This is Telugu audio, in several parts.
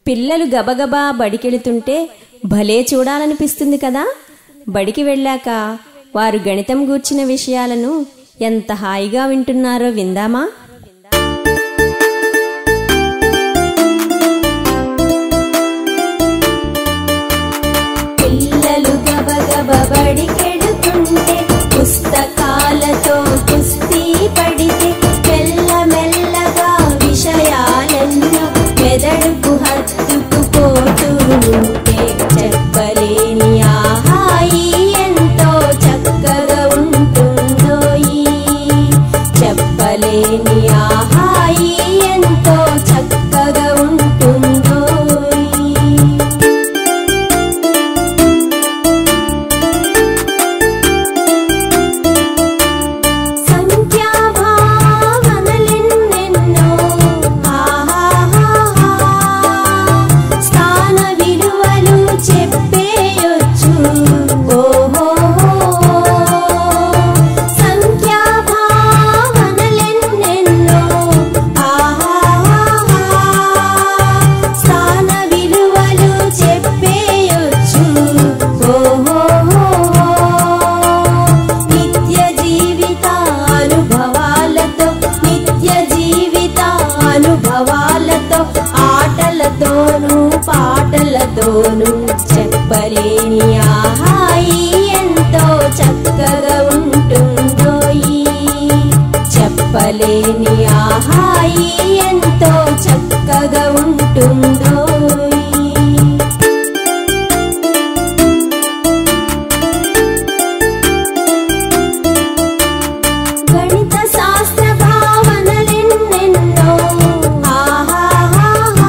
పిల్లలు గబగబా బడికెళుతుంటే భలే చూడాలనిపిస్తుంది కదా బడికి వెళ్ళాక వారు గణితం గూర్చిన విషయాలను ఎంత హాయిగా వింటున్నారో విందామా పిల్లలు గబగబ బడికెడుతుంటే పుస్తకాలతో కుస్తీ పడితే మెల్ల మెల్లగా విషయాలెన్నో మెదడుకు హత్తుకుపోతూ ఉంటే చెప్పలేని ఆహాయి ఎంతో చక్కగా ఉంటుందోయి చెప్పలేని ఆహాయి ఎంతో చక్కగా ఉంటుందోయి సంఖ్యాభావనలెన్నెన్నో ఆహాహాహా. స్థాన విలువలు చెప్పేయొచ్చు ఓహోహో. సంఖ్యాభావనలెన్నెన్నో ఆహాహాహా. స్థాన విలువలు చెప్పేయొచ్చు ఓహోహో. నిత్య జీవిత అనుభవాలతో నిత్య జీవిత అనుభవాలతో ఆటలతోనూ పాటలతోనూ చెప్పలేని ఆహాయి ఎంతో చక్కగా ఉంటుందోయి చెప్పలేని ఆహాయి ఎంతో చక్కగా ఉంటుందోయి గణిత శాస్త్ర భావనలెన్నెన్నో ఆహాహాహా.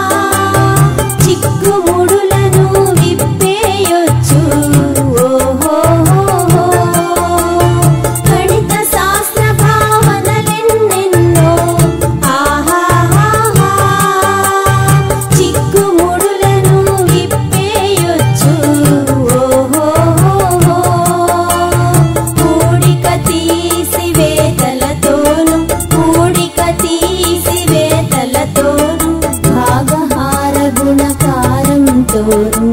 చిక్కుముడులను విప్పేయొచ్చు ఓహోహోహో. గణిత శాస్త్ర భావనలెన్నెన్నో ఆహాహాహా. చిక్కుముడులను విప్పేయొచ్చు ఓహోహోహో. కూడిక తీసివేతలతోను కూడిక తీసివేతలతోను భాగహార గుణకారంతోను